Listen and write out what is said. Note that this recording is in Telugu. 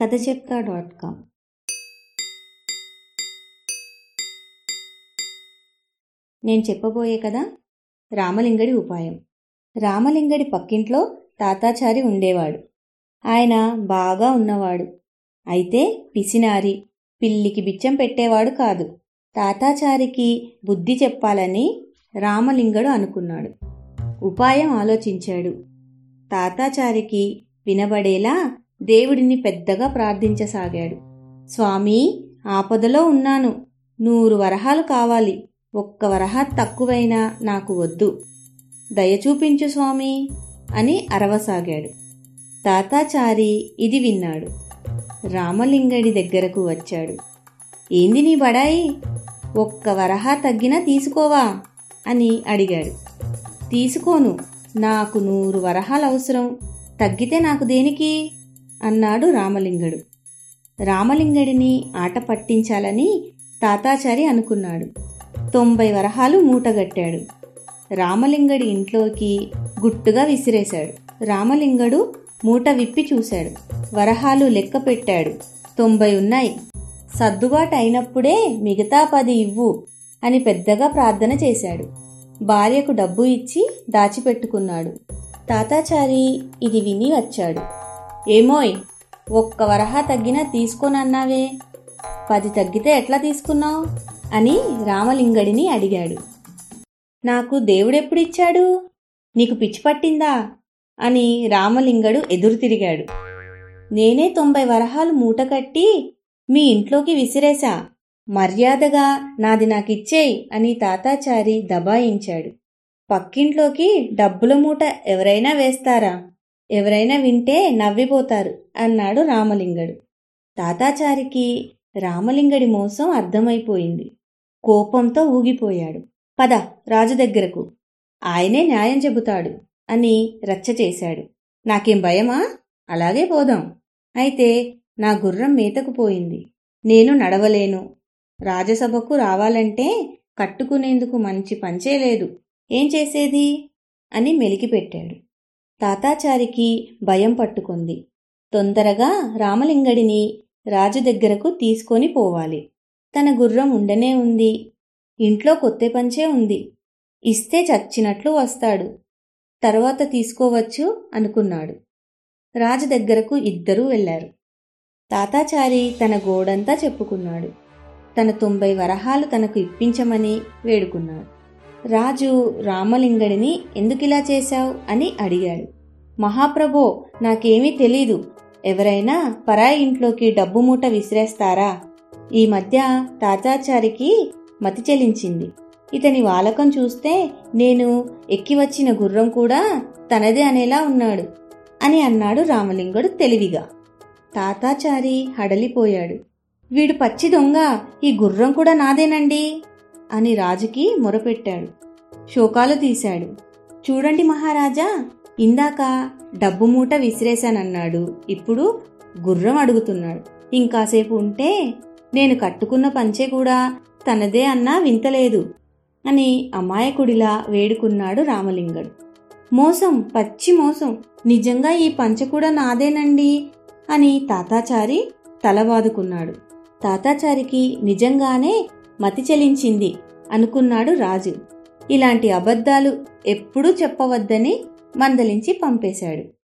కథ చెప్తా డాట్ కామ్ నేను చెప్పబోయే కదా రామలింగడి ఉపాయం రామలింగడి పక్కింట్లో తాతాచారి ఉండేవాడు ఆయన బాగా ఉన్నవాడు అయితే పిసినారి పిల్లికి బిచ్చం పెట్టేవాడు కాదు తాతాచారికి బుద్ధి చెప్పాలని రామలింగడు అనుకున్నాడు ఉపాయం ఆలోచించాడు తాతాచారికి వినబడేలా దేవుడిని పెద్దగా ప్రార్థించసాగాడు స్వామీ ఆపదలో ఉన్నాను నూరు వరహాలు కావాలి ఒక్క వరహా తక్కువైనా నాకు వద్దు దయచూపించు స్వామి అని అరవసాగాడు తాతాచారి ఇది విన్నాడు రామలింగడి దగ్గరకు వచ్చాడు ఏంది నీ బడాయి ఒక్క వరహా తగ్గినా తీసుకోవా అని అడిగాడు తీసుకోను నాకు నూరు వరహాలు అవసరం తగ్గితే నాకు దేనికి అన్నాడు రామలింగడు రామలింగడిని ఆట పట్టించాలని తాతాచారి అనుకున్నాడు తొంభై వరహాలు మూటగట్టాడు రామలింగడి ఇంట్లోకి గుట్టుగా విసిరేశాడు రామలింగడు మూట విప్పి చూశాడు వరహాలు లెక్క పెట్టాడు తొంభై ఉన్నాయి సర్దుబాటు అయినప్పుడే మిగతా పది ఇవ్వు అని పెద్దగా ప్రార్థన చేశాడు భార్యకు డబ్బు ఇచ్చి దాచిపెట్టుకున్నాడు తాతాచారి ఇది విని వచ్చాడు ఏమోయ్ ఒక్క వరహా తగ్గినా తీసుకోనన్నావే పది తగ్గితే ఎట్లా తీసుకున్నావు అని రామలింగడిని అడిగాడు నాకు దేవుడెప్పుడిచ్చాడు నీకు పిచ్చి పట్టిందా అని రామలింగడు ఎదురు తిరిగాడు నేనే తొంభై వరహాలు మూట కట్టి మీ ఇంట్లోకి విసిరేశా మర్యాదగా నాది నాకిచ్చేయ్ అని తాతాచారి దబాయించాడు పక్కింట్లోకి డబ్బుల మూట ఎవరైనా వేస్తారా ఎవరైనా వింటే నవ్విపోతారు అన్నాడు రామలింగడు తాతాచారికి రామలింగడి మోసం అర్థమైపోయింది కోపంతో ఊగిపోయాడు పద రాజు దగ్గరకు ఆయనే న్యాయం చెబుతాడు అని రచ్చ చేశాడు నాకేం భయమా అలాగే పోదాం అయితే నా గుర్రం మేతకు పోయింది నేను నడవలేను రాజసభకు రావాలంటే కట్టుకునేందుకు మంచి పంచే లేదు ఏం చేసేది అని మెలికిపెట్టాడు తాతాచారికి భయం పట్టుకుంది తొందరగా రామలింగడిని రాజు దగ్గరకు తీసుకొని పోవాలి తన గుర్రం ఉండనే ఉంది ఇంట్లో కొత్త పంచే ఉంది ఇస్తే చచ్చినట్లు వస్తాడు తర్వాత తీసుకోవచ్చు అనుకున్నాడు రాజు దగ్గరకు ఇద్దరూ వెళ్లారు తాతాచారి తన గోడంతా చెప్పుకున్నాడు తన తొంభై వరహాలు తనకు ఇప్పించమని వేడుకున్నాడు రాజు రామలింగడిని ఎందుకిలా చేశావు అని అడిగాడు మహాప్రభో నాకేమీ తెలీదు ఎవరైనా పరాయి ఇంట్లోకి డబ్బు మూట విసిరేస్తారా ఈ మధ్య తాతాచారికి మతి చెలించింది ఇతని వాలకం చూస్తే నేను ఎక్కి వచ్చిన గుర్రం కూడా తనదే అనేలా ఉన్నాడు అని అన్నాడు రామలింగుడు తెలివిగా తాతాచారి హడలిపోయాడు వీడు పచ్చి దొంగ ఈ గుర్రం కూడా నాదేనండి అని రాజుకి మొరపెట్టాడు శోకాలు తీశాడు చూడండి మహారాజా ఇందాక డబ్బు మూట విసిరేశానన్నాడు ఇప్పుడు గుర్రం అడుగుతున్నాడు ఇంకాసేపు ఉంటే నేను కట్టుకున్న పంచె కూడా తనదే అన్నా వింతలేదు అని అమాయకుడిలా వేడుకున్నాడు రామలింగడు మోసం పచ్చి మోసం నిజంగా ఈ పంచె కూడా నాదేనండి అని తాతాచారి తలవాదుకున్నాడు తాతాచారికి నిజంగానే మతి చెలించింది అనుకున్నాడు రాజు ఇలాంటి అబద్ధాలు ఎప్పుడూ చెప్పవద్దని మందలించి పంపేశాడు